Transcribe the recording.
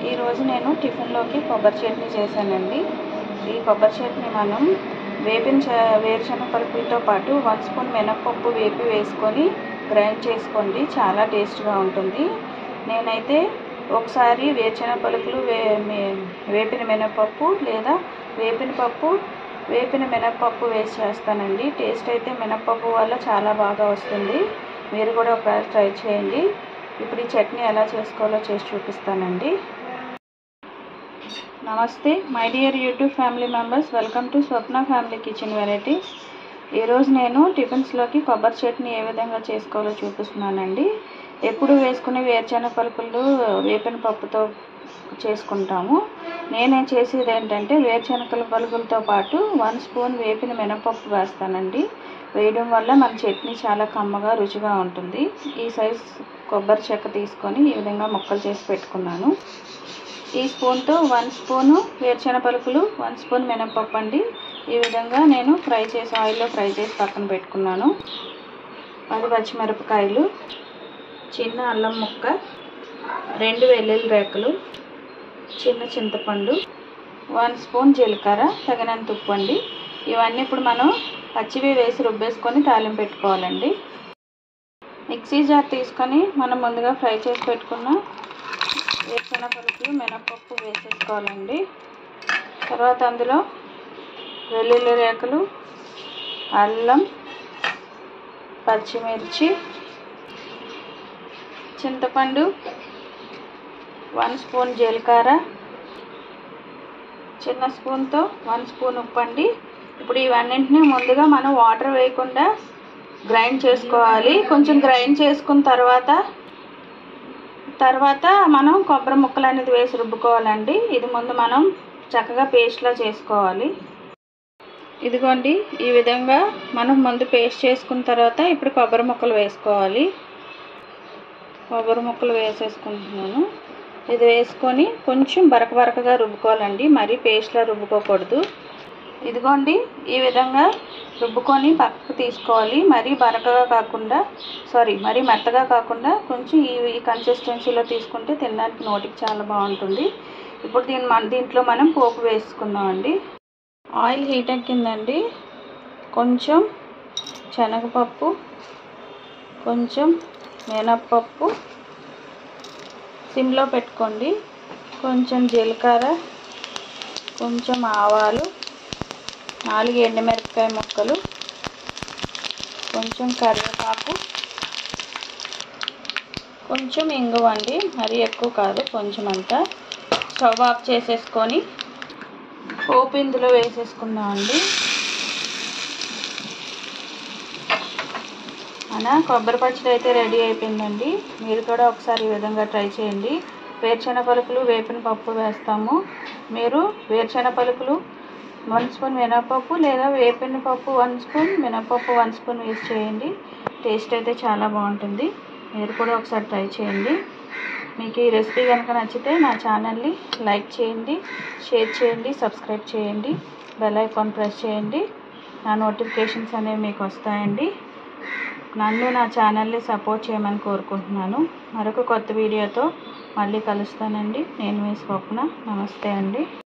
ఈరోజు నేను టిఫిన్లోకి కొబ్బరి చట్నీ చేశానండి ఈ కొబ్బరి చట్నీ మనం వేపిన చ- వేరుశనగ పలుకులతో పాటు వన్ స్పూన్ మినప్పప్పు వేపి వేసుకొని గ్రైండ్ చేసుకోండి చాలా టేస్ట్గా ఉంటుంది నేనైతే ఒకసారి వేరుశనగ పలుకులు వే మే- వేపిన మినపప్పు లేదా వేపిన పప్పు వేపిన మినపప్పు వేసి చేస్తానండి టేస్ట్ అయితే మినపప్పు వల్ల చాలా బాగా వస్తుంది మీరు కూడా ఒకసారి ట్రై చేయండి ఇప్పుడు ఈ చట్నీ ఎలా చేసుకోవాలో చేసి చూపిస్తానండి నమస్తే my dear YouTube family members welcome to Swapna family kitchen varieties ఈరోజు నేను టిఫిన్స్లోకి కొబ్బరి చట్నీ ఏ విధంగా చేసుకోవాలో చూపిస్తున్నానండి ఎప్పుడు వేసుకునే వేరుశెనగ పలుకులు వేపిన పప్పుతో చేసుకుంటాము నేనే చేసేది ఏంటంటే వేరుశెనగల పలుకులతో పాటు వన్ స్పూన్ వేపిన మినపప్పు వేస్తానండి వేయడం వల్ల మన చట్నీ చాలా కమ్మగా రుచిగా ఉంటుంది ఈ సైజ్ కొబ్బరి చెక్క తీసుకొని ఈ విధంగా ముక్కలు చేసి పెట్టుకున్నాను ఈ స్పూన్తో వన్ స్పూను వేరుశెనగ పలుకులు వన్ స్పూన్ మినపప్పు అండి ఈ విధంగా నేను ఫ్రై చేసి ఆయిల్లో ఫ్రై చేసి పక్కన పెట్టుకున్నాను పది పచ్చిమిరపకాయలు చిన్న అల్లం ముక్క రెండు వెల్లుల్లి రేకలు చిన్న చింతపండు వన్ స్పూన్ జీలకర్ర తగినంత ఉప్పు అండి ఇవన్నీ ఇప్పుడు మనం పచ్చివి వేసి రుబ్బేసుకొని తాలింపు పెట్టుకోవాలండి మిక్సీ జార్ తీసుకొని మనం ముందుగా ఫ్రై చేసి పెట్టుకున్న వేరుశెనగ పలుకులు మినపప్పు వేసేసుకోవాలండి తర్వాత అందులో వెల్లుల్లి రేకలు అల్లం పచ్చిమిర్చి చింతపండు వన్ స్పూన్ జీలకర్ర చిన్న స్పూన్తో వన్ స్పూన్ ఉప్పు అండి ఇప్పుడు ఇవన్నింటినీ ముందుగా మనం వాటర్ వేయకుండా గ్రైండ్ చేసుకోవాలి కొంచెం గ్రైండ్ చేసుకున్న తర్వాత తర్వాత మనం కొబ్బరి ముక్కలు అనేది వేసి రుబ్బుకోవాలండి ఇది ముందు మనం చక్కగా పేస్ట్లా చేసుకోవాలి ఇదిగోండి ఈ విధంగా మనం ముందు పేస్ట్ చేసుకున్న తర్వాత ఇప్పుడు కొబ్బరి ముక్కలు వేసుకోవాలి కొబ్బరి ముక్కలు వేసేసుకుంటున్నాను ఇది వేసుకొని కొంచెం బరక బరకగా రుబ్బుకోవాలండి మరీ పేస్ట్లా రుబ్బుకోకూడదు ఇదిగోండి ఈ విధంగా రుబ్బుకొని పక్కకు తీసుకోవాలి మరీ బరకగా కాకుండా సారీ మరీ మెత్తగా కాకుండా కొంచెం ఈ ఈ కన్సిస్టెన్సీలో తీసుకుంటే తినడానికి నోటికి చాలా బాగుంటుంది ఇప్పుడు దీని మన దీంట్లో మనం పోపు వేసుకుందామండి ఆయిల్ హీట్ ఎక్కిందండి కొంచెం శనగపప్పు కొంచెం మినప్పప్పు సిమ్లో పెట్టుకోండి కొంచెం జీలకర్ర కొంచెం ఆవాలు నాలుగు ఎండుమిరపకాయ ముక్కలు కొంచెం కరివేపాకు కొంచెం ఇంగువ అండి మరీ ఎక్కువ కాదు కొంచెం అంతా స్టవ్ ఆఫ్ చేసేసుకొని పోపు ఇందులో వేసేసుకుందామండి మన కొబ్బరి పచ్చడి అయితే రెడీ అయిపోయిందండి మీరు కూడా ఒకసారి ఈ విధంగా ట్రై చేయండి వేరుశెనగ పలుకులు వేపిన పప్పు వేస్తాము మీరు వేరుశెనగ పలుకులు వన్ స్పూన్ మినపప్పు లేదా వేపిన పప్పు వన్ స్పూన్ మినపప్పు వన్ స్పూన్ వేసి చేయండి టేస్ట్ అయితే చాలా బాగుంటుంది మీరు కూడా ఒకసారి ట్రై చేయండి మీకు ఈ రెసిపీ కనుక నచ్చితే నా ఛానల్ని లైక్ చేయండి షేర్ చేయండి సబ్స్క్రైబ్ చేయండి బెల్ ఐకాన్ ప్రెస్ చేయండి నా నోటిఫికేషన్స్ అనేవి మీకు వస్తాయండి నన్ను నా ఛానల్ని సపోర్ట్ చేయమని కోరుకుంటున్నాను మరొక కొత్త వీడియోతో మళ్ళీ కలుస్తానండి నేను మీ స్వప్న నమస్తే అండి